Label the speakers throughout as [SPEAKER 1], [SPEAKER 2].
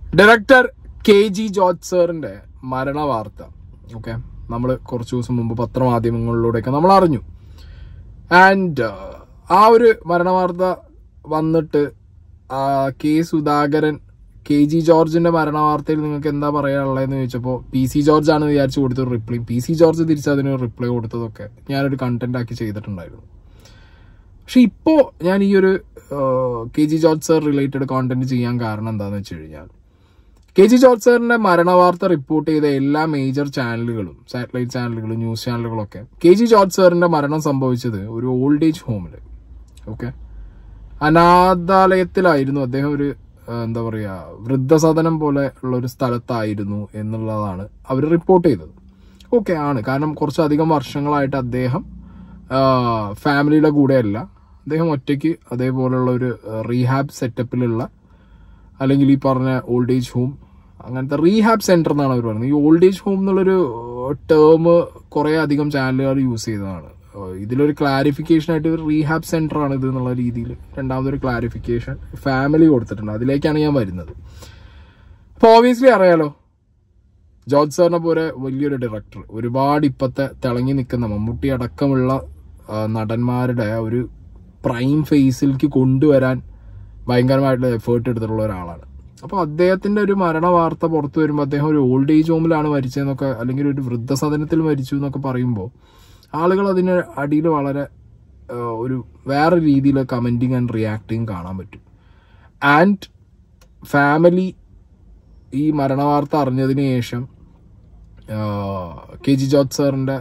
[SPEAKER 1] director K G George സാറിന്റെ മരണ വാർത്ത ഓക്കെ നമ്മൾ കുറച്ച് ദിവസം മുമ്പ് പത്രമാധ്യമങ്ങളിലൂടെയൊക്കെ നമ്മൾ അറിഞ്ഞു ആൻഡ് ആ ഒരു മരണ വാർത്ത വന്നിട്ട് ആ, കെ സുധാകരൻ കെ ജി ജോർജിന്റെ മരണ വാർത്തയിൽ നിങ്ങൾക്ക് എന്താ പറയാനുള്ളതെന്ന് ചോദിച്ചപ്പോൾ പി സി ജോർജ് ആണ് വിചാരിച്ചു കൊടുത്തൊരു റിപ്ലൈ പി സി ജോർജ് തിരിച്ച് അതിന് റിപ്ലൈ കൊടുത്തതൊക്കെ ഞാനൊരു കണ്ടന്റ് ആക്കി ചെയ്തിട്ടുണ്ടായിരുന്നു പക്ഷെ ഇപ്പോ ഞാൻ ഈ ഒരു K G George sir related content ചെയ്യാൻ കാരണം എന്താന്ന് വെച്ച് കഴിഞ്ഞാൽ കെ ജി ജോർജ് സാറിന്റെ മരണവാർത്ത റിപ്പോർട്ട് ചെയ്ത എല്ലാ മേജർ ചാനലുകളും സാറ്റലൈറ്റ് ചാനലുകളും ന്യൂസ് ചാനലുകളൊക്കെ കെ ജി ജോർജ് സാറിന്റെ മരണം സംഭവിച്ചത് ഒരു ഓൾഡ് ഏജ് ഹോമിൽ ഓക്കെ അനാഥാലയത്തിലായിരുന്നു അദ്ദേഹം ഒരു ആ, എന്താ പറയാ വൃദ്ധസദനം പോലെ ഉള്ള ഒരു സ്ഥലത്തായിരുന്നു എന്നുള്ളതാണ് അവർ റിപ്പോർട്ട് ചെയ്തത് ഓക്കെ ആണ് കാരണം കുറച്ചധികം വർഷങ്ങളായിട്ട് അദ്ദേഹം ആ, ഫാമിലിയുടെ കൂടെയല്ല അദ്ദേഹം ഒറ്റയ്ക്ക് അതേപോലുള്ള ഒരു റീഹാബ് സെറ്റപ്പിലുള്ള അല്ലെങ്കിൽ ഈ പറഞ്ഞ ഓൾഡ് ഏജ് ഹോം അങ്ങനത്തെ റീഹാബ് സെന്റർ എന്നാണ് അവർ പറയുന്നത് ഈ ഓൾഡ് ഏജ് ഹോം എന്നുള്ളൊരു ടേം കുറെ അധികം ചാനലുകാർ യൂസ് ചെയ്തതാണ് ഏഹ് ഇതിലൊരു ക്ലാരിഫിക്കേഷൻ ആയിട്ട് ഒരു റീഹാബ് സെന്റർ ആണ് ഇത് എന്നുള്ള രീതിയിൽ രണ്ടാമതൊരു ക്ലാരിഫിക്കേഷൻ ഫാമിലി കൊടുത്തിട്ടുണ്ട് അതിലേക്കാണ് ഞാൻ വരുന്നത് അപ്പോൾ ഓബിയസ്ലി അറിയാലോ ജോർജ് സാറിനെ പോലെ വലിയൊരു ഡയറക്ടർ ഒരുപാട് ഇപ്പത്തെ തിളങ്ങി നിൽക്കുന്ന മമ്മൂട്ടി അടക്കമുള്ള ആ, നടന്മാരുടെ ആ ഒരു പ്രൈം ഫേസിലേക്ക് കൊണ്ടുവരാൻ ഭയങ്കരമായിട്ടുള്ള എഫേർട്ട് എടുത്തിട്ടുള്ള ഒരാളാണ് അപ്പോൾ അദ്ദേഹത്തിന്റെ ഒരു മരണ വാർത്ത പുറത്തു വരുമ്പോൾ അദ്ദേഹം ഒരു ഓൾഡ് ഏജ് ഹോമിലാണ് മരിച്ചതെന്നൊക്കെ അല്ലെങ്കിൽ ഒരു വൃദ്ധസദനത്തിൽ മരിച്ചു എന്നൊക്കെ പറയുമ്പോൾ ആളുകൾ അതിന് അടിയിൽ വളരെ ആ, ഒരു വേറെ രീതിയിൽ കമന്റിങ് ആൻഡ് റിയാക്ടിങ് കാണാൻ പറ്റും ആൻഡ് ഫാമിലി ഈ മരണവാർത്ത അറിഞ്ഞതിന് ശേഷം കെ ജി ജോർജ് സാറിന്റെ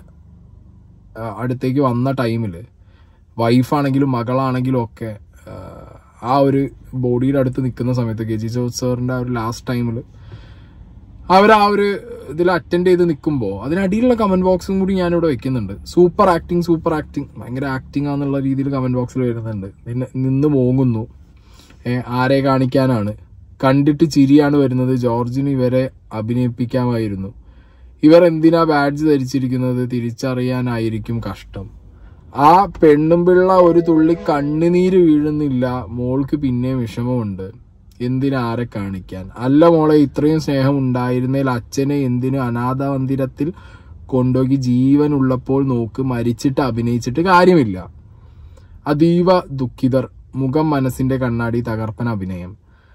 [SPEAKER 1] ആ, അടുത്തേക്ക് വന്ന ടൈമിൽ വൈഫാണെങ്കിലും മകളാണെങ്കിലും ഒക്കെ ആ, ആ ഒരു ബോഡിയുടെ അടുത്ത് നിൽക്കുന്ന സമയത്ത് കെ ജി ജോർജ് സാറിന്റെ ആ ഒരു ലാസ്റ്റ് ടൈമിൽ അവർ ആ ഒരു ഇതിൽ അറ്റൻഡ് ചെയ്ത് നിൽക്കുമ്പോൾ അതിനടിയിലുള്ള കമന്റ് ബോക്സും കൂടി ഞാനിവിടെ വെക്കുന്നുണ്ട് സൂപ്പർ ആക്ടിങ് സൂപ്പർ ആക്ടിങ് ഭയങ്കര ആക്ടിങ് ആണെന്നുള്ള രീതിയിൽ കമന്റ് ബോക്സിൽ വരുന്നുണ്ട് നിന്നെ- നിന്ന് മോങ്ങുന്നു ഏ, ആരെ കാണിക്കാനാണ് കണ്ടിട്ട് ചിരിയാണ് വരുന്നത് ജോർജിന് ഇവരെ അഭിനയിപ്പിക്കാമായിരുന്നു ഇവർ എന്തിനാ ബാഡ്ജ് ധരിച്ചിരിക്കുന്നത് തിരിച്ചറിയാനായിരിക്കും കഷ്ടം ആ പെണ്ണും പിള്ള ഒരു തുള്ളി കണ്ണുനീര് വീഴുന്നില്ല മോൾക്ക് പിന്നെ വിഷമമുണ്ട് എന്തിനാരെ കാണിക്കാൻ അല്ല മോളെ ഇത്രയും സ്നേഹം ഉണ്ടായിരുന്നേൽ അച്ഛനെ എന്തിനു അനാഥ മന്ദിരത്തിൽ കൊണ്ടുപോയി ജീവൻ ഉള്ളപ്പോൾ നോക്ക് മരിച്ചിട്ട് അഭിനയിച്ചിട്ട് കാര്യമില്ല അതീവ ദുഃഖിതർ മുഖം മനസ്സിന്റെ കണ്ണാടി തകർപ്പൻ അഭിനയം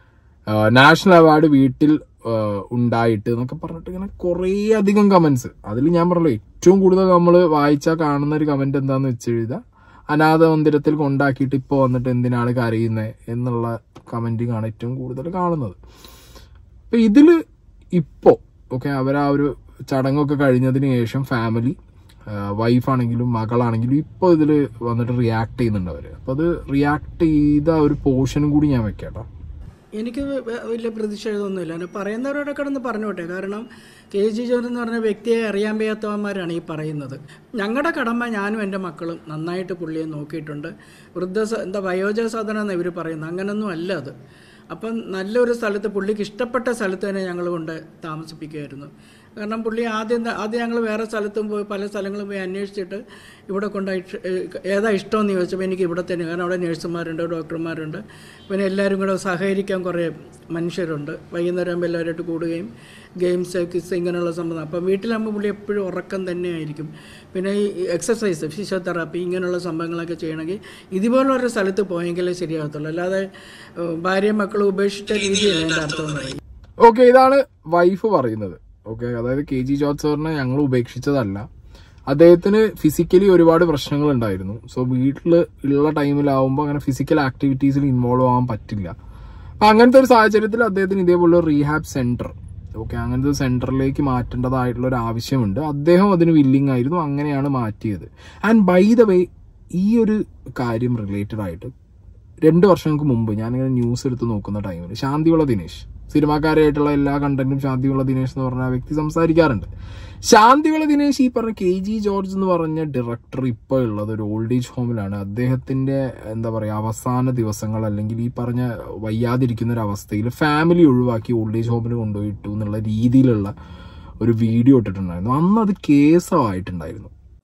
[SPEAKER 1] ആ, നാഷണൽ അവാർഡ് വീട്ടിൽ ആ, ഉണ്ടായിട്ട് എന്നൊക്കെ പറഞ്ഞിട്ട് ഇങ്ങനെ കുറേ അധികം കമന്റ്സ് അതിൽ ഞാൻ പറഞ്ഞല്ലോ ഏറ്റവും കൂടുതൽ നമ്മൾ വായിച്ചാൽ കാണുന്ന ഒരു കമന്റ് എന്താന്ന് വെച്ച് കഴിഞ്ഞാൽ അനാഥ മന്ദിരത്തിൽ കൊണ്ടാക്കിയിട്ട് ഇപ്പോൾ വന്നിട്ട് എന്തിനാണ് കരയുന്നത് എന്നുള്ള കമന്റിങ് ആണ് ഏറ്റവും കൂടുതൽ കാണുന്നത് അപ്പൊ ഇതില് ഇപ്പോ ഓക്കെ അവർ ആ ഒരു ചടങ്ങൊക്കെ കഴിഞ്ഞതിന് ശേഷം ഫാമിലി വൈഫാണെങ്കിലും മകളാണെങ്കിലും ഇപ്പോൾ ഇതിൽ വന്നിട്ട് റിയാക്ട് ചെയ്യുന്നുണ്ട് അവർ അപ്പോൾ അത് റിയാക്ട് ചെയ്ത ഒരു പോർഷനും കൂടി ഞാൻ വെക്കാട്ടോ
[SPEAKER 2] എനിക്ക് വ- വലിയ പ്രതിഷേധമൊന്നുമില്ല എന്നെ പറയുന്നവരോടെ കിടന്ന് പറഞ്ഞോട്ടെ കാരണം കെ ജി ജോൺ എന്ന് പറഞ്ഞ വ്യക്തിയെ അറിയാൻ വയ്യാത്തവന്മാരാണ് ഈ പറയുന്നത് ഞങ്ങളുടെ കടമ ഞാനും എൻ്റെ മക്കളും നന്നായിട്ട് പുള്ളിയെ നോക്കിയിട്ടുണ്ട് വൃദ്ധ സ- എന്താ വയോജന സദനം എന്ന് ഇവർ പറയുന്നത് അങ്ങനൊന്നും അല്ല അത് അപ്പം നല്ലൊരു സ്ഥലത്ത് പുള്ളിക്ക് ഇഷ്ടപ്പെട്ട സ്ഥലത്ത് തന്നെ ഞങ്ങൾ കൊണ്ട് താമസിപ്പിക്കുമായിരുന്നു കാരണം പുള്ളി ആദ്യം ത- ആദ്യം ഞങ്ങൾ വേറെ സ്ഥലത്തും പോയി പല സ്ഥലങ്ങളും പോയി അന്വേഷിച്ചിട്ട് ഇവിടെ കൊണ്ടുപോയി ഇഷ്- ഏഹ് ഏതാ ഇഷ്ടമെന്ന് ചോദിച്ചപ്പോൾ എനിക്ക് ഇവിടെ തന്നെ കാരണം അവിടെ നഴ്സുമാരുണ്ട് ഡോക്ടർമാരുണ്ട് പിന്നെ എല്ലാവരും കൂടെ സഹകരിക്കാൻ കുറേ മനുഷ്യരുണ്ട് വൈകുന്നേരം ആകുമ്പോൾ എല്ലാവരുമായിട്ട് കൂടുകയും ഗെയിംസ് കിസ് ഇങ്ങനെയുള്ള സംബന്ധം അപ്പം വീട്ടിലാകുമ്പോൾ പുള്ളി എപ്പോഴും ഉറക്കം തന്നെ ആയിരിക്കും പിന്നെ ഈ എക്സസൈസ് ഫിസിയോതെറാപ്പി ഇങ്ങനെയുള്ള സംഭവങ്ങളൊക്കെ ചെയ്യണമെങ്കിൽ ഇതുപോലൊരു സ്ഥലത്ത് പോയെങ്കിലേ ശരിയാകത്തുള്ളൂ അല്ലാതെ ഏഹ് ഭാര്യയും മക്കളും ഉപേക്ഷിച്ച രീതിയാണ് എൻ്റെ അർത്ഥം എന്ന് പറയും
[SPEAKER 1] ഓക്കെ ഇതാണ് വൈഫ് പറയുന്നത് ഓക്കെ അതായത് കെ ജി ജോർജ് സാറിനെ ഞങ്ങൾ ഉപേക്ഷിച്ചതല്ല അദ്ദേഹത്തിന് ഫിസിക്കലി ഒരുപാട് പ്രശ്നങ്ങൾ ഉണ്ടായിരുന്നു സോ വീട്ടിൽ ഉള്ള ടൈമിലാവുമ്പോൾ അങ്ങനെ ഫിസിക്കൽ ആക്ടിവിറ്റീസിൽ ഇൻവോൾവ് ആവാൻ പറ്റില്ല അപ്പൊ അങ്ങനത്തെ ഒരു സാഹചര്യത്തിൽ അദ്ദേഹത്തിന് ഇതേപോലെ ഒരു റീഹാബ് സെന്റർ ഓക്കെ അങ്ങനത്തെ ഒരു സെന്ററിലേക്ക് മാറ്റേണ്ടതായിട്ടുള്ള ഒരു ആവശ്യമുണ്ട് അദ്ദേഹം അതിന് വില്ലിംഗ് ആയിരുന്നു അങ്ങനെയാണ് മാറ്റിയത് ആൻഡ് ബൈ ദ വേ ഈ ഒരു കാര്യം റിലേറ്റഡ് ആയിട്ട് രണ്ട് വർഷങ്ങൾക്ക് മുമ്പ് ഞാനിങ്ങനെ ന്യൂസ് എടുത്ത് നോക്കുന്ന ടൈമിൽ ശാന്തിവിള ദിനേശ് സിനിമാക്കാരായിട്ടുള്ള എല്ലാ കണ്ടന്റും ശാന്തിവിള ദിനേശ് എന്ന് പറഞ്ഞ ആ വ്യക്തി സംസാരിക്കാറുണ്ട് ശാന്തിവിള ദിനേശ് ഈ പറഞ്ഞ കെ ജി ജോർജ് എന്ന് പറഞ്ഞ ഡയറക്ടർ ഇപ്പോൾ ഉള്ളത് ഒരു ഓൾഡ് ഏജ് ഹോമിലാണ് അദ്ദേഹത്തിന്റെ എന്താ പറയുക അവസാന ദിവസങ്ങൾ അല്ലെങ്കിൽ ഈ പറഞ്ഞ വയ്യാതിരിക്കുന്ന ഒരു അവസ്ഥയിൽ ഫാമിലി ഒഴിവാക്കി ഓൾഡ് ഏജ് ഹോമിൽ കൊണ്ടുപോയിട്ടു എന്നുള്ള രീതിയിലുള്ള ഒരു വീഡിയോ ഇട്ടിട്ടുണ്ടായിരുന്നു അന്ന് അത് കേസമായിട്ടുണ്ടായിരുന്നു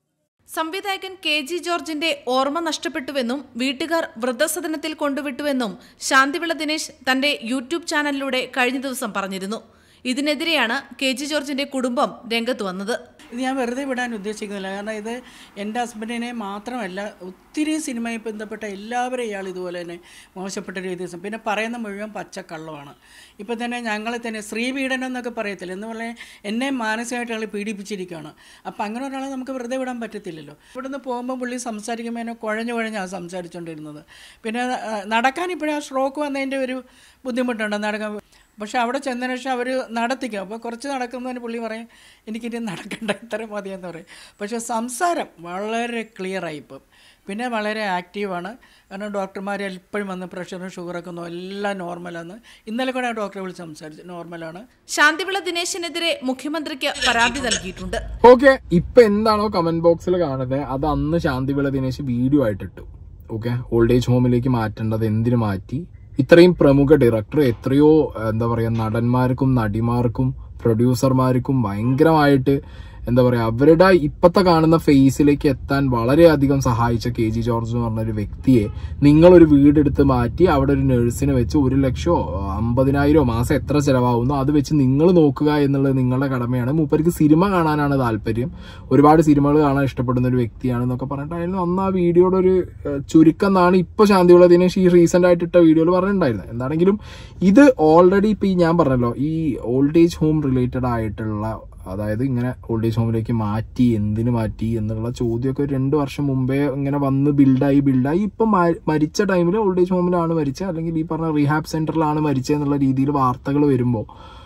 [SPEAKER 3] സംവിധായകൻ കെ ജി ജോർജിന്റെ ഓർമ്മ നഷ്ടപ്പെട്ടുവെന്നും വീട്ടുകാർ വൃദ്ധസദനത്തിൽ കൊണ്ടുവിട്ടുവെന്നും ശാന്തിവിള ദിനേശ് തന്റെ യൂട്യൂബ് ചാനലിലൂടെ കഴിഞ്ഞ ദിവസം പറഞ്ഞിരുന്നു ഇതിനെതിരെയാണ് കെ ജി ജോർജിന്റെ കുടുംബം രംഗത്ത് വന്നത്
[SPEAKER 2] ഇത് ഞാൻ വെറുതെ വിടാൻ ഉദ്ദേശിക്കുന്നില്ല കാരണം ഇത് എൻ്റെ ഹസ്ബൻഡിനെ മാത്രമല്ല ഒത്തിരി സിനിമയിൽ ബന്ധപ്പെട്ട എല്ലാവരെയും ഇയാൾ ഇതുപോലെ തന്നെ മോശപ്പെട്ട രീതിയിൽ സം- പിന്നെ പറയുന്ന മുഴുവൻ പച്ചക്കള്ളമാണ് ഇപ്പം തന്നെ ഞങ്ങളെ തന്നെ സ്ത്രീപീഡനം എന്നൊക്കെ പറയത്തില്ല എന്ന് പറഞ്ഞാൽ എന്നെ മാനസികമായിട്ട് അയാൾ പീഡിപ്പിച്ചിരിക്കുകയാണ് അപ്പം അങ്ങനെ ഒരാളെ നമുക്ക് വെറുതെ വിടാൻ പറ്റത്തില്ലല്ലോ ഇവിടുന്ന് പോകുമ്പോൾ പുള്ളി സംസാരിക്കുമ്പോൾ എന്നെ കുഴഞ്ഞു കുഴഞ്ഞാണ് സംസാരിച്ചുകൊണ്ടിരുന്നത് പിന്നെ ആ, നടക്കാൻ ഇപ്പോഴും ആ സ്ട്രോക്ക് വന്നതിൻ്റെ ഒരു ബുദ്ധിമുട്ടുണ്ട് നടക്കാൻ പക്ഷെ അവിടെ ചെന്നതിന് ശേഷം അവർ നടത്തിക്കും അപ്പോൾ കുറച്ച് നടക്കുന്നതിന് പുള്ളി പറയും എനിക്കിനി നടക്കണ്ട ഇത്ര മതിയെന്ന് പറയും പക്ഷേ സംസാരം വളരെ ക്ലിയറായി ഇപ്പം പിന്നെ വളരെ ആക്റ്റീവാണ് കാരണം ഡോക്ടർമാർ എപ്പോഴും വന്ന് പ്രഷറും ഷുഗറൊക്കെ നോ- എല്ലാം നോർമലാണ് ഇന്നലെ കൂടെ ആ ഡോക്ടറെ വിളിച്ച് സംസാരിച്ചു നോർമലാണ്
[SPEAKER 3] ശാന്തിവിള ദിനേശിനെതിരെ മുഖ്യമന്ത്രിക്ക് പരാതി നൽകിയിട്ടുണ്ട്
[SPEAKER 1] ഓക്കെ ഇപ്പൊ എന്താണോ കമന്റ് ബോക്സിൽ കാണുന്നത് അത് അന്ന് ശാന്തിവിള ദിനേശ് വീഡിയോ ആയിട്ടിട്ടു ഓക്കെ ഓൾഡ് ഏജ് ഹോമിലേക്ക് മാറ്റേണ്ടത് എന്തിനു മാറ്റി ഇത്രയും പ്രമുഖ ഡയറക്ടർ എത്രയോ എന്താ പറയാ നടന്മാർക്കും നടിമാർക്കും പ്രൊഡ്യൂസർമാർക്കും ഭയങ്കരമായിട്ട് എന്താ പറയാ അവരുടെ ഇപ്പത്തെ കാണുന്ന ഫേസിലേക്ക് എത്താൻ വളരെയധികം സഹായിച്ച കെ ജി ജോർജ് എന്ന് പറഞ്ഞ ഒരു വ്യക്തിയെ നിങ്ങളൊരു വീടെടുത്ത് മാറ്റി അവിടെ ഒരു നഴ്സിനെ വെച്ച് ഒരു ലക്ഷമോ അമ്പതിനായിരമോ മാസം എത്ര ചെലവാകുന്നു അത് വെച്ച് നിങ്ങൾ നോക്കുക എന്നുള്ളത് നിങ്ങളുടെ കടമയാണ് മൂപ്പർക്ക് സിനിമ കാണാനാണ് താല്പര്യം ഒരുപാട് സിനിമകൾ കാണാൻ ഇഷ്ടപ്പെടുന്ന ഒരു വ്യക്തിയാണെന്നൊക്കെ പറഞ്ഞിട്ടായിരുന്നു അന്ന് ആ വീഡിയോയുടെ ഒരു ഏഹ്, ചുരുക്കം എന്നാണ് ഇപ്പൊ ശാന്തിയുള്ള ദിനേശ് ഈ റീസെന്റ് ആയിട്ട് ഇട്ട വീഡിയോയിൽ പറഞ്ഞിട്ടുണ്ടായിരുന്നത് എന്താണെങ്കിലും ഇത് ഓൾറെഡി ഇപ്പൊ ഈ ഞാൻ പറഞ്ഞല്ലോ ഈ ഓൾഡ് ഏജ് ഹോം റിലേറ്റഡ് ആയിട്ടുള്ള അതായത് ഇങ്ങനെ ഓൾഡ് ഏജ് ഹോമിലേക്ക് മാറ്റി എന്തിനു മാറ്റി എന്നുള്ള ചോദ്യമൊക്കെ ഒരു രണ്ട് വർഷം മുമ്പേ ഇങ്ങനെ വന്ന് ബിൽഡായി ബിൽഡായി ഇപ്പൊ മ- മരിച്ച ടൈമിൽ ഓൾഡ് ഏജ് ഹോമിലാണ് മരിച്ചത് അല്ലെങ്കിൽ ഈ പറഞ്ഞ റീഹാബ് സെന്ററിലാണ് മരിച്ചത് എന്നുള്ള രീതിയിൽ വാർത്തകൾ വരുമ്പോൾ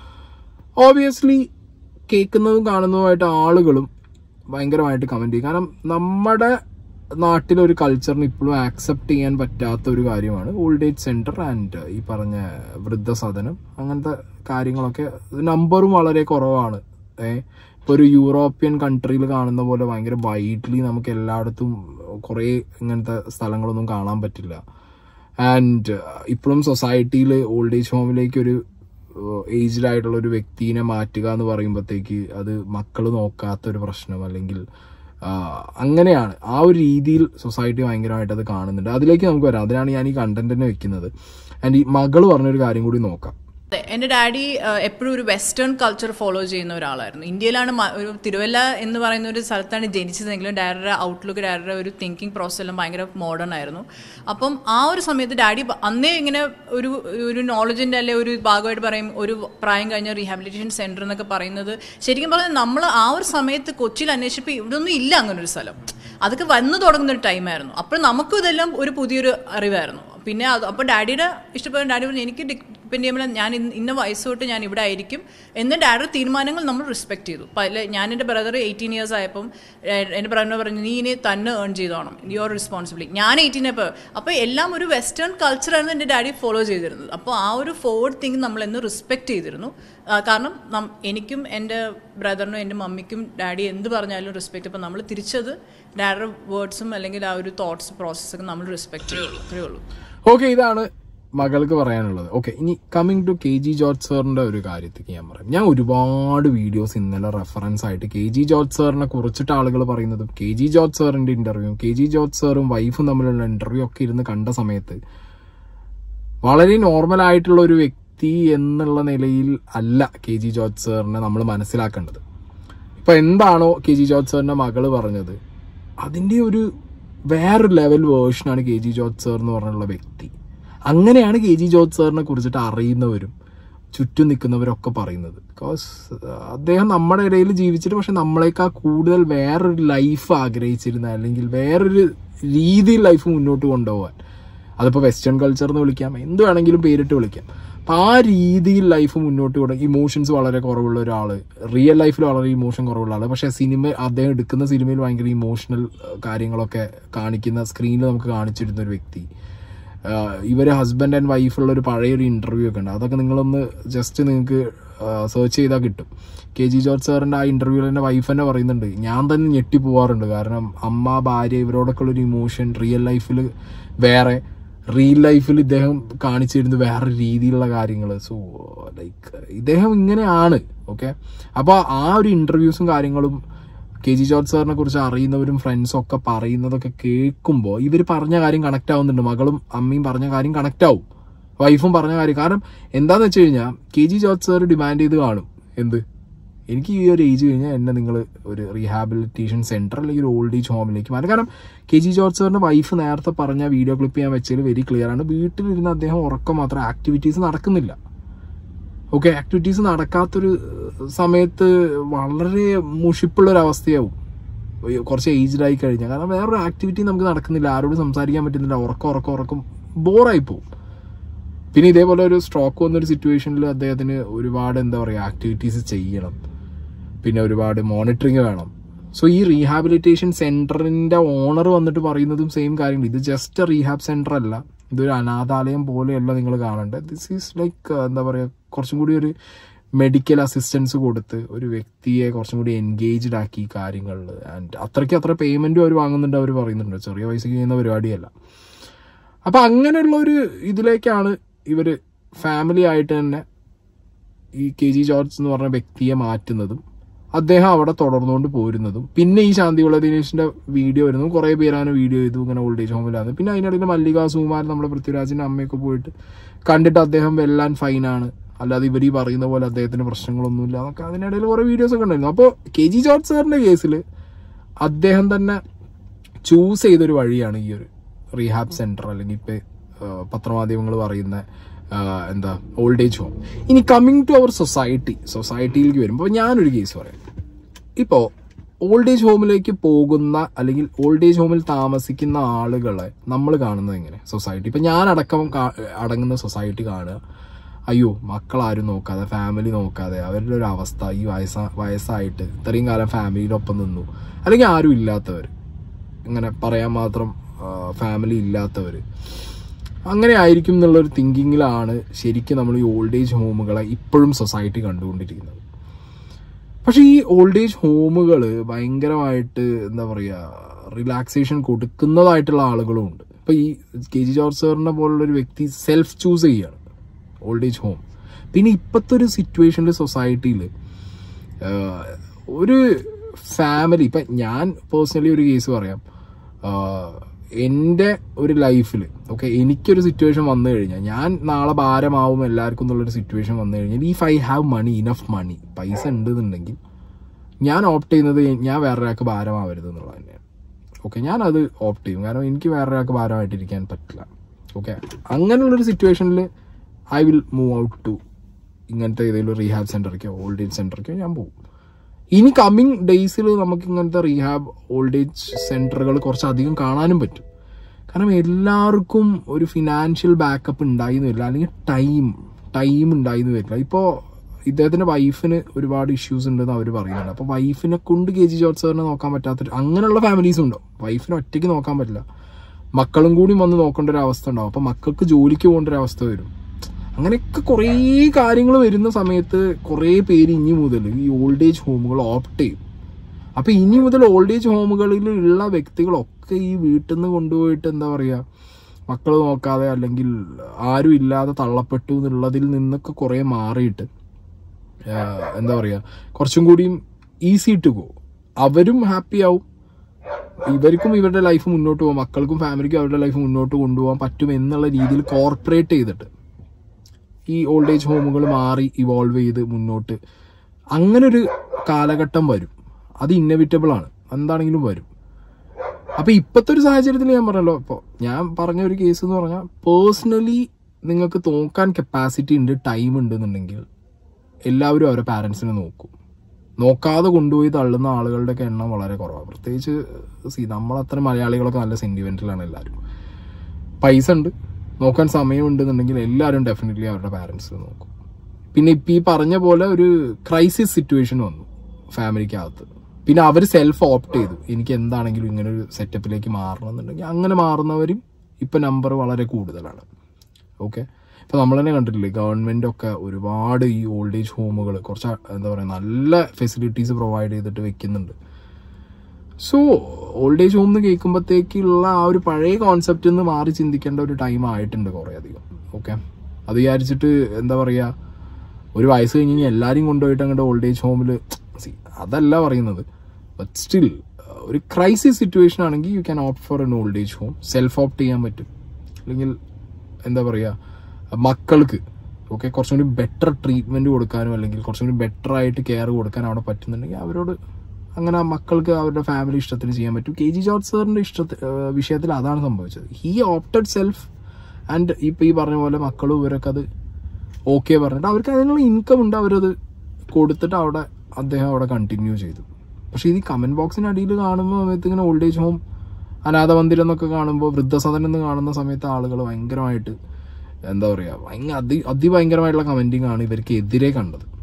[SPEAKER 1] ഓബിയസ്ലി കേൾക്കുന്നതും കാണുന്നതുമായിട്ട് ആളുകളും ഭയങ്കരമായിട്ട് കമന്റ് ചെയ്യും കാരണം നമ്മുടെ നാട്ടിലെ ഒരു കൾച്ചറിന് ഇപ്പോഴും ആക്സെപ്റ്റ് ചെയ്യാൻ പറ്റാത്ത ഒരു കാര്യമാണ് ഓൾഡ് ഏജ് സെന്റർ ആൻഡ് ഈ പറഞ്ഞ വൃദ്ധസദനം അങ്ങനത്തെ കാര്യങ്ങളൊക്കെ നമ്പറും വളരെ കുറവാണ് ഏ ഇപ്പൊ ഒരു യൂറോപ്യൻ കൺട്രിയിൽ കാണുന്ന പോലെ ഭയങ്കര വൈഡ്ലി നമുക്ക് എല്ലായിടത്തും കുറേ ഇങ്ങനത്തെ സ്ഥലങ്ങളൊന്നും കാണാൻ പറ്റില്ല ആൻഡ് ഇപ്പോഴും സൊസൈറ്റിയിൽ ഓൾഡ് ഏജ് ഹോമിലേക്ക് ഒരു ഏജ്ഡ് ആയിട്ടുള്ള ഒരു വ്യക്തിനെ മാറ്റുക എന്ന് പറയുമ്പോഴത്തേക്ക് അത് മക്കൾ നോക്കാത്ത ഒരു പ്രശ്നം അല്ലെങ്കിൽ ആ, അങ്ങനെയാണ് ആ ഒരു രീതിയിൽ സൊസൈറ്റി ഭയങ്കരമായിട്ട് അത് കാണുന്നുണ്ട് അതിലേക്ക് നമുക്ക് വരാം അതിനാണ് ഞാൻ ഈ കണ്ടന്റ് തന്നെ വെക്കുന്നത് ആൻഡ് ഈ മകള് പറഞ്ഞൊരു കാര്യം കൂടി നോക്കാം
[SPEAKER 4] അതെ എൻ്റെ ഡാഡി എപ്പോഴും ഒരു വെസ്റ്റേൺ കൾച്ചർ ഫോളോ ചെയ്യുന്ന ഒരാളായിരുന്നു ഇന്ത്യയിലാണ് മ- ഒരു തിരുവല്ല എന്ന് പറയുന്ന ഒരു സ്ഥലത്താണ് ജനിച്ചതെങ്കിലും ഡാഡിയുടെ ഔട്ട്ലുക്ക് ഡാഡിയുടെ ഒരു തിങ്കിങ് പ്രോസസ് എല്ലാം ഭയങ്കര മോഡേൺ ആയിരുന്നു അപ്പം ആ ഒരു സമയത്ത് ഡാഡി ബ- അന്നേ ഇങ്ങനെ ഒരു ഒരു നോളജിൻ്റെ അല്ലെ ഒരു ഭാഗമായിട്ട് പറയും ഒരു പ്രായം കഴിഞ്ഞ റീഹാബിലിറ്റേഷൻ സെൻറ്റർ എന്നൊക്കെ പറയുന്നത് ശരിക്കും പറഞ്ഞാൽ നമ്മൾ ആ ഒരു സമയത്ത് കൊച്ചിയിൽ അന്വേഷിച്ചപ്പോൾ ഇവിടെ ഒന്നും ഇല്ല അങ്ങനെ ഒരു സ്ഥലം അതൊക്കെ വന്നു തുടങ്ങുന്ന ഒരു ടൈമായിരുന്നു അപ്പോൾ നമുക്കും ഇതെല്ലാം ഒരു പുതിയൊരു അറിവായിരുന്നു പിന്നെ അത് അപ്പോൾ ഡാഡിയുടെ ഇഷ്ടപ്പെടുന്ന ഡാഡി പറഞ്ഞു എനിക്ക് ഡിപ്പെൻഡ് ചെയ്യുമ്പോൾ ഞാൻ ഇന്ന- ഇന്ന വയസ്സ് തൊട്ട് ഞാൻ ഇവിടെ ആയിരിക്കും എന്ന് ഡാഡിയുടെ തീരുമാനങ്ങൾ നമ്മൾ റെസ്പെക്ട് ചെയ്തു പല ഞാൻ എൻ്റെ ബ്രദർ എയ്റ്റീൻ ഇയേഴ്സ് ആയപ്പം ഏഹ്, എൻ്റെ ബ്രദറിനോട് പറഞ്ഞു നീ ഇനി തന്നെ ഏൺ ചെയ്തോണം യുവർ റെസ്പോൺസിബിലിറ്റി ഞാൻ എയ്റ്റീൻ അപ്പോൾ അപ്പോൾ എല്ലാം ഒരു വെസ്റ്റേൺ കൾച്ചറായിരുന്നു എൻ്റെ ഡാഡി ഫോളോ ചെയ്തിരുന്നത് അപ്പോൾ ആ ഒരു ഫോർവേഡ് തിങ്ക് നമ്മൾ എന്ന് റെസ്പെക്ട് ചെയ്തിരുന്നു ആ, കാരണം നം- എനിക്കും എൻ്റെ ബ്രദറിനും എൻ്റെ മമ്മിക്കും ഡാഡി എന്ത് പറഞ്ഞാലും റെസ്പെക്ട് അപ്പോൾ നമ്മൾ തിരിച്ചത് ഡാഡിയുടെ വേർഡ്സും അല്ലെങ്കിൽ ആ ഒരു തോട്ട്സ് പ്രോസസ്സൊക്കെ നമ്മൾ റെസ്പെക്ട് ചെയ്യുള്ളൂ അത്രയേ ഉള്ളൂ
[SPEAKER 1] ഓക്കെ ഇതാണ് മകൾക്ക് പറയാനുള്ളത് ഓക്കെ ഇനി കമ്മിങ് ടു കെ ജി ജോർജ് സാറിന്റെ ഒരു കാര്യത്തേക്ക് ഞാൻ പറയാം ഞാൻ ഒരുപാട് വീഡിയോസ് ഇന്നലെ റെഫറൻസ് ആയിട്ട് കെ ജി ജോർജ് സാറിനെ കുറിച്ചിട്ട് ആളുകൾ പറയുന്നതും കെ ജി ജോർജ് സാറിന്റെ ഇന്റർവ്യൂ കെ ജി ജോർജ് സാറും വൈഫും തമ്മിലുള്ള ഇന്റർവ്യൂ ഒക്കെ ഇരുന്ന് കണ്ട സമയത്ത് വളരെ നോർമൽ ആയിട്ടുള്ള ഒരു വ്യക്തി എന്നുള്ള നിലയിൽ അല്ല കെ ജി ജോർജ് സാറിനെ നമ്മൾ മനസ്സിലാക്കേണ്ടത് ഇപ്പൊ എന്താണോ കെ ജി ജോർജ് സാറിന്റെ മകള് പറഞ്ഞത് അതിന്റെ ഒരു വേറൊരു ലെവൽ വേർഷനാണ് കെ ജി ജോർജ് സാർ എന്ന് പറഞ്ഞുള്ള വ്യക്തി അങ്ങനെയാണ് കെ ജി ജോർജ് സാറിനെ കുറിച്ചിട്ട് അറിയുന്നവരും ചുറ്റും നിൽക്കുന്നവരൊക്കെ പറയുന്നത് ബിക്കോസ് അദ്ദേഹം നമ്മുടെ ഇടയിൽ ജീവിച്ചിട്ട് പക്ഷെ നമ്മളെക്കാൾ കൂടുതൽ വേറൊരു ലൈഫ് ആഗ്രഹിച്ചിരുന്ന അല്ലെങ്കിൽ വേറൊരു രീതിയിൽ ലൈഫ് മുന്നോട്ട് കൊണ്ടുപോകാൻ അതിപ്പോൾ വെസ്റ്റേൺ കൾച്ചർ എന്ന് വിളിക്കാം എന്ത് വേണമെങ്കിലും പേരിട്ട് വിളിക്കാം അപ്പം ആ രീതിയിൽ ലൈഫ് മുന്നോട്ട് കൊണ്ട് ഇമോഷൻസ് വളരെ കുറവുള്ള ഒരാൾ റിയൽ ലൈഫിൽ വളരെ ഇമോഷൻ കുറവുള്ള ആൾ പക്ഷേ സിനിമ അദ്ദേഹം എടുക്കുന്ന സിനിമയിൽ ഭയങ്കര ഇമോഷണൽ കാര്യങ്ങളൊക്കെ കാണിക്കുന്ന സ്ക്രീനിൽ നമുക്ക് കാണിച്ചിരുന്ന ഒരു വ്യക്തി ആഹ് ഇവര് ഹസ്ബൻഡ് ആൻഡ് വൈഫുള്ള ഒരു പഴയൊരു ഇന്റർവ്യൂ ഒക്കെ ഉണ്ട് അതൊക്കെ നിങ്ങളൊന്ന് ജസ്റ്റ് നിങ്ങൾക്ക് സെർച്ച് ചെയ്താൽ കിട്ടും കെ ജി ജോർജ് സാറിന്റെ ആ ഇന്റർവ്യൂവിൽ എൻ്റെ വൈഫ് തന്നെ പറയുന്നുണ്ട് ഞാൻ തന്നെ ഞെട്ടി പോവാറുണ്ട് കാരണം അമ്മ ഭാര്യ ഇവരോടൊക്കെ ഉള്ളൊരു ഇമോഷൻ റിയൽ ലൈഫിൽ വേറെ റിയൽ ലൈഫിൽ ഇദ്ദേഹം കാണിച്ചിരുന്നത് വേറെ രീതിയിലുള്ള കാര്യങ്ങൾ സോ ലൈക്ക് ഇദ്ദേഹം ഇങ്ങനെയാണ് ഓക്കെ അപ്പോൾ ആ ഒരു ഇന്റർവ്യൂസും കാര്യങ്ങളും കെ ജി ജോർജ് സാറിനെ കുറിച്ച് അറിയുന്നവരും ഫ്രണ്ട്സും ഒക്കെ പറയുന്നതൊക്കെ കേൾക്കുമ്പോൾ ഇവർ പറഞ്ഞ കാര്യം കണക്ട് ആവുന്നുണ്ട് മകളും അമ്മയും പറഞ്ഞ കാര്യം കണക്ട് ആവും വൈഫും പറഞ്ഞ കാര്യം കാരണം എന്താന്ന് വെച്ച് കഴിഞ്ഞാൽ കെ ജി ജോർജ് സാർ ഡിമാൻഡ് ചെയ്ത് കാണും എന്ത് എനിക്ക് ഈ ഒരു ഏജ് കഴിഞ്ഞാൽ എന്നെ നിങ്ങൾ ഒരു റീഹാബിലിറ്റേഷൻ സെന്റർ അല്ലെങ്കിൽ ഒരു ഓൾഡ് ഏജ് ഹോമിലേക്ക് മാറ്റും കാരണം കെ ജി ജോർജ് സാറിന്റെ വൈഫ് നേരത്തെ പറഞ്ഞ വീഡിയോ ക്ലിപ്പ് ചെയ്യാൻ വെച്ചതിൽ വെരി ക്ലിയർ ആണ് വീട്ടിലിരുന്ന് അദ്ദേഹം ഉറക്കം മാത്രം ആക്ടിവിറ്റീസ് നടക്കുന്നില്ല ഓക്കെ ആക്ടിവിറ്റീസ് നടക്കാത്തൊരു സമയത്ത് വളരെ മുഷിപ്പുള്ള ഒരു അവസ്ഥയാവും ഈ കുറച്ച് ഏജ്ഡ് ആയി കഴിഞ്ഞാൽ കാരണം വേറൊരു ആക്ടിവിറ്റി നമുക്ക് നടക്കുന്നില്ല ആരോടും സംസാരിക്കാൻ പറ്റുന്നില്ല ഉറക്കം ഉറക്കം ഉറക്കം ബോറായി പോകും പിന്നെ ഇതേപോലെ ഒരു സ്ട്രോക്ക് വന്നൊരു സിറ്റുവേഷനിൽ അദ്ദേഹത്തിന് ഒരുപാട് എന്താ പറയുക ആക്ടിവിറ്റീസ് ചെയ്യണം പിന്നെ ഒരുപാട് മോണിറ്ററിങ് വേണം സോ ഈ റീഹാബിലിറ്റേഷൻ സെന്ററിന്റെ ഓണർ വന്നിട്ട് പറയുന്നതും സെയിം കാര്യങ്ങൾ ഇത് ജസ്റ്റ് റീഹാബ് സെന്റർ അല്ല ഇതൊരു അനാഥാലയം പോലെയല്ല നിങ്ങൾ കാണേണ്ടത് ദിസ് ഈസ് ലൈക്ക് എന്താ പറയുക കുറച്ചും കൂടി ഒരു മെഡിക്കൽ അസിസ്റ്റൻസ് കൊടുത്ത് ഒരു വ്യക്തിയെ കുറച്ചും കൂടി എൻഗേജ്ഡ് ആക്കി കാര്യങ്ങളിൽ ആൻഡ് അത്രയ്ക്ക് അത്ര പേയ്മെന്റും അവർ വാങ്ങുന്നുണ്ട് അവർ പറയുന്നുണ്ട് ചെറിയ പൈസക്ക് ചെയ്യുന്ന പരിപാടിയല്ല അപ്പൊ അങ്ങനെയുള്ള ഒരു ഇതിലേക്കാണ് ഇവര് ഫാമിലി ആയിട്ട് തന്നെ ഈ കെ ജി ജോർജ് എന്ന് പറഞ്ഞ വ്യക്തിയെ മാറ്റുന്നതും അദ്ദേഹം അവിടെ തുടർന്നുകൊണ്ട് പോരുന്നതും പിന്നെ ഈ ശാന്തിവിള ദിനേശിന്റെ വീഡിയോ വരുന്നതും കുറെ പേരാണ് വീഡിയോ ചെയ്തു ഇങ്ങനെ ഓൾഡ് ഏജ് ഹോമിലാണ് പിന്നെ അതിനിടയിൽ മല്ലിക സുകുമാരൻ നമ്മുടെ പൃഥ്വിരാജിന്റെ അമ്മയൊക്കെ പോയിട്ട് കണ്ടിട്ട് അദ്ദേഹം വെല്ലാൻ ഫൈനാണ് അല്ലാതെ ഇവർ ഈ പറയുന്ന പോലെ അദ്ദേഹത്തിന് പ്രശ്നങ്ങളൊന്നുമില്ല എന്നൊക്കെ അതിനിടയിൽ കുറെ വീഡിയോസ് ഒക്കെ ഉണ്ടായിരുന്നു അപ്പോൾ കെ ജി ജോർജ് സാറിന്റെ കേസിൽ അദ്ദേഹം തന്നെ ചൂസ് ചെയ്തൊരു വഴിയാണ് ഈ ഒരു റീഹാബ് സെന്റർ അല്ലെങ്കിൽ ഇപ്പൊ പത്രമാധ്യമങ്ങൾ പറയുന്ന ആ, എന്താ ഓൾഡ് ഏജ് ഹോം ഇനി കമ്മിങ് ടു അവർ സൊസൈറ്റി സൊസൈറ്റിയിലേക്ക് വരുമ്പോൾ ഞാനൊരു കേസ് പറയാം ഇപ്പോൾ ഓൾഡ് ഏജ് ഹോമിലേക്ക് പോകുന്ന അല്ലെങ്കിൽ ഓൾഡ് ഏജ് ഹോമിൽ താമസിക്കുന്ന ആളുകളെ നമ്മൾ കാണുന്നത് എങ്ങനെ സൊസൈറ്റി ഇപ്പം ഞാൻ അടക്കം കാ- അടങ്ങുന്ന സൊസൈറ്റി കാണുക അയ്യോ മക്കളാരും നോക്കാതെ ഫാമിലി നോക്കാതെ അവരുടെ ഒരു അവസ്ഥ ഈ വയസ്സാ വയസ്സായിട്ട് ഇത്രയും കാലം ഫാമിലിയിലൊപ്പം നിന്നു അല്ലെങ്കിൽ ആരും ഇല്ലാത്തവർ ഇങ്ങനെ പറയാൻ മാത്രം ഫാമിലി ഇല്ലാത്തവർ അങ്ങനെ ആയിരിക്കും എന്നുള്ളൊരു തിങ്കിങ്ങിലാണ് ശരിക്കും നമ്മൾ ഈ ഓൾഡ് ഏജ് ഹോമുകളെ ഇപ്പോഴും സൊസൈറ്റി കണ്ടുകൊണ്ടിരിക്കുന്നത് പക്ഷെ ഈ ഓൾഡ് ഏജ് ഹോമുകൾ ഭയങ്കരമായിട്ട് എന്താ പറയുക റിലാക്സേഷൻ കൊടുക്കുന്നതായിട്ടുള്ള ആളുകളും ഉണ്ട് ഇപ്പൊ ഈ കെ ജി ജോർജ് സാറിനെ പോലുള്ള ഒരു വ്യക്തി സെൽഫ് ചൂസ് ചെയ്യാണ് ഓൾഡ് ഏജ് ഹോം പിന്നെ ഇപ്പോഴത്തെ ഒരു സിറ്റുവേഷനിൽ സൊസൈറ്റിയിൽ ഒരു ഫാമിലി ഇപ്പം ഞാൻ പേഴ്സണലി ഒരു കേസ് പറയാം ആഹ് എൻ്റെ ഒരു ലൈഫിൽ ഓക്കെ എനിക്കൊരു സിറ്റുവേഷൻ വന്നു കഴിഞ്ഞാൽ ഞാൻ നാളെ ഭാരമാവും എല്ലാവർക്കും എന്നുള്ളൊരു സിറ്റുവേഷൻ വന്നു കഴിഞ്ഞാൽ if I have money enough money പൈസ ഉണ്ടെന്നുണ്ടെങ്കിൽ ഞാൻ ഓപ്റ്റ് ചെയ്യുന്നത് ഞാൻ വേറൊരാൾക്ക് ഭാരമാവരുത് എന്നുള്ളത് തന്നെയാണ് ഓക്കെ ഞാൻ അത് ഓപ്റ്റ് ചെയ്യും കാരണം എനിക്ക് വേറൊരാൾക്ക് ഭാരമായിട്ടിരിക്കാൻ പറ്റില്ല ഓക്കെ അങ്ങനെയുള്ളൊരു സിറ്റുവേഷനിൽ I will move out to ഇങ്ങനത്തെ ഏതെങ്കിലും റീഹാബ് സെന്ററിക്കോ ഓൾഡ് ഏജ് സെന്ററിക്കോ ഞാൻ പോകും ഇനി കമ്മിങ് ഡേയ്സിൽ നമുക്ക് ഇങ്ങനത്തെ റീഹാബ് ഓൾഡ് ഏജ് സെന്ററുകൾ കുറച്ചധികം കാണാനും പറ്റും കാരണം എല്ലാവർക്കും ഒരു ഫിനാൻഷ്യൽ ബാക്കപ്പ് ഉണ്ടായിന്ന് വരില്ല അല്ലെങ്കിൽ ടൈം ടൈം ഉണ്ടായിന്ന് വരില്ല ഇപ്പോൾ ഇദ്ദേഹത്തിന്റെ വൈഫിന് ഒരുപാട് ഇഷ്യൂസ് ഉണ്ടെന്ന് അവർ പറയുന്നുണ്ട് അപ്പോൾ വൈഫിനെ കൊണ്ട് കെ ജി ജോർജ് സാറിനെ നോക്കാൻ പറ്റാത്ത അങ്ങനെയുള്ള ഫാമിലീസ് ഉണ്ടാവും വൈഫിനെ ഒറ്റയ്ക്ക് നോക്കാൻ പറ്റില്ല മക്കളും കൂടി വന്ന് നോക്കേണ്ട ഒരു അവസ്ഥ ഉണ്ടാവും അപ്പോൾ മക്കൾക്ക് ജോലിക്ക് പോകേണ്ട ഒരു അവസ്ഥ വരും അങ്ങനെയൊക്കെ കുറേ കാര്യങ്ങൾ വരുന്ന സമയത്ത് കുറേ പേര് ഇനി മുതൽ ഈ ഓൾഡ് ഏജ് ഹോമുകൾ ഓപ്റ്റ് ചെയ്യും അപ്പൊ ഇനി മുതൽ ഓൾഡ് ഏജ് ഹോമുകളിൽ ഉള്ള വ്യക്തികളൊക്കെ ഈ വീട്ടിൽ നിന്ന് കൊണ്ടുപോയിട്ട് എന്താ പറയാ മക്കൾ നോക്കാതെ അല്ലെങ്കിൽ ആരും ഇല്ലാതെ തള്ളപ്പെട്ടു എന്നുള്ളതിൽ നിന്നൊക്കെ കുറേ മാറിയിട്ട് ആഹ് എന്താ പറയാ കുറച്ചും കൂടിയും ഈസി ടു ഗോ അവരും ഹാപ്പി ആവും ഇവർക്കും ഇവരുടെ ലൈഫ് മുന്നോട്ട് പോകാം മക്കൾക്കും ഫാമിലിക്കും അവരുടെ ലൈഫ് മുന്നോട്ട് കൊണ്ടുപോകാൻ പറ്റും എന്നുള്ള രീതിയിൽ കോർപ്പറേറ്റ് ചെയ്തിട്ട് ഈ ഓൾഡ് ഏജ് ഹോമുകൾ മാറി ഇവോൾവ് ചെയ്ത് മുന്നോട്ട് അങ്ങനെ ഒരു കാലഘട്ടം വരും അത് ഇന്നവിറ്റബിൾ ആണ് എന്താണെങ്കിലും വരും അപ്പൊ ഇപ്പോഴത്തെ ഒരു സാഹചര്യത്തിൽ ഞാൻ പറഞ്ഞല്ലോ ഇപ്പോൾ ഞാൻ പറഞ്ഞ ഒരു കേസ് എന്ന് പറഞ്ഞാൽ പേഴ്സണലി നിങ്ങൾക്ക് നോക്കാൻ കപ്പാസിറ്റി ഉണ്ട് ടൈം ഉണ്ടെന്നുണ്ടെങ്കിൽ എല്ലാവരും അവരുടെ പാരൻസിനെ നോക്കും നോക്കാതെ കൊണ്ടുപോയി തള്ളുന്ന ആളുകളുടെയൊക്കെ എണ്ണം വളരെ കുറവാണ് പ്രത്യേകിച്ച് സി നമ്മളത്ര മലയാളികളൊക്കെ നല്ല സെന്റിമെന്റലാണ് എല്ലാവരും പൈസ ഉണ്ട് നോക്കാൻ സമയമുണ്ടെന്നുണ്ടെങ്കിൽ എല്ലാവരും ഡെഫിനറ്റ്ലി അവരുടെ പാരൻസിനെ നോക്കും പിന്നെ ഇപ്പം ഈ പറഞ്ഞ പോലെ ഒരു ക്രൈസിസ് സിറ്റുവേഷൻ വന്നു ഫാമിലിക്കകത്ത് പിന്നെ അവർ സെൽഫ് ഓപ്റ്റ് ചെയ്തു എനിക്ക് എന്താണെങ്കിലും ഇങ്ങനെ ഒരു സെറ്റപ്പിലേക്ക് മാറണം എന്നുണ്ടെങ്കിൽ അങ്ങനെ മാറുന്നവരും ഇപ്പം നമ്പർ വളരെ കൂടുതലാണ് ഓക്കെ ഇപ്പം നമ്മൾ തന്നെ കണ്ടിട്ടില്ലേ ഗവൺമെൻറ് ഒക്കെ ഒരുപാട് ഈ ഓൾഡ് ഏജ് ഹോമുകൾ കുറച്ച് എന്താ പറയുക നല്ല ഫെസിലിറ്റീസ് പ്രൊവൈഡ് ചെയ്തിട്ട് വെക്കുന്നുണ്ട് സോ ഓൾഡ് ഏജ് ഹോം എന്ന് കേൾക്കുമ്പോഴത്തേക്കുള്ള ആ ഒരു പഴയ കോൺസെപ്റ്റ് നിന്ന് മാറി ചിന്തിക്കേണ്ട ഒരു ടൈം ആയിട്ടുണ്ട് കുറേ അധികം ഓക്കെ അത് വിചാരിച്ചിട്ട് എന്താ പറയുക ഒരു വയസ്സ് കഴിഞ്ഞ് കഴിഞ്ഞാൽ എല്ലാവരും കൊണ്ടുപോയിട്ട് അങ്ങോട്ട് ഓൾഡ് ഏജ് ഹോമിൽ അതല്ല പറയുന്നത് ബട്ട് സ്റ്റിൽ ഒരു ക്രൈസിസ് സിറ്റുവേഷൻ ആണെങ്കിൽ you can opt for an old age home self opt ചെയ്യാൻ പറ്റും അല്ലെങ്കിൽ എന്താ പറയുക മക്കൾക്ക് ഓക്കെ കുറച്ചും കൂടി ബെറ്റർ ട്രീറ്റ്മെൻറ്റ് കൊടുക്കാനും അല്ലെങ്കിൽ കുറച്ചും കൂടി ബെറ്റർ ആയിട്ട് കെയർ കൊടുക്കാനും അവിടെ പറ്റുന്നുണ്ടെങ്കിൽ അവരോട് അങ്ങനെ ആ മക്കൾക്ക് അവരുടെ ഫാമിലി ഇഷ്ടത്തിന് ചെയ്യാൻ പറ്റും കെ ജി ജോർജ് സാറിൻ്റെ ഇഷ്ടത്തിൽ വിഷയത്തിൽ അതാണ് സംഭവിച്ചത് ഹി ഓപ്റ്റഡ് സെൽഫ് ആൻഡ് ഇപ്പോൾ ഈ പറഞ്ഞ പോലെ മക്കളും ഇവരൊക്കെ അത് ഓക്കെ പറഞ്ഞിട്ട് അവർക്ക് അതിനുള്ള ഇൻകം ഉണ്ട് അവരത് കൊടുത്തിട്ട് അവിടെ അദ്ദേഹം അവിടെ കണ്ടിന്യൂ ചെയ്തു പക്ഷേ ഇത് കമൻറ്റ് ബോക്സിന് അടിയിൽ കാണുന്ന സമയത്ത് ഇങ്ങനെ ഓൾഡ് ഏജ് ഹോം അനാഥ മന്ദിരം എന്നൊക്കെ കാണുമ്പോൾ വൃദ്ധസദനം എന്ന് കാണുന്ന സമയത്ത് ആളുകൾ ഭയങ്കരമായിട്ട് എന്താ പറയുക ഭയങ്കര അതി അതിഭയങ്കരമായിട്ടുള്ള കമൻറ്റിങ് ആണ് ഇവർക്ക് എതിരെ കണ്ടത്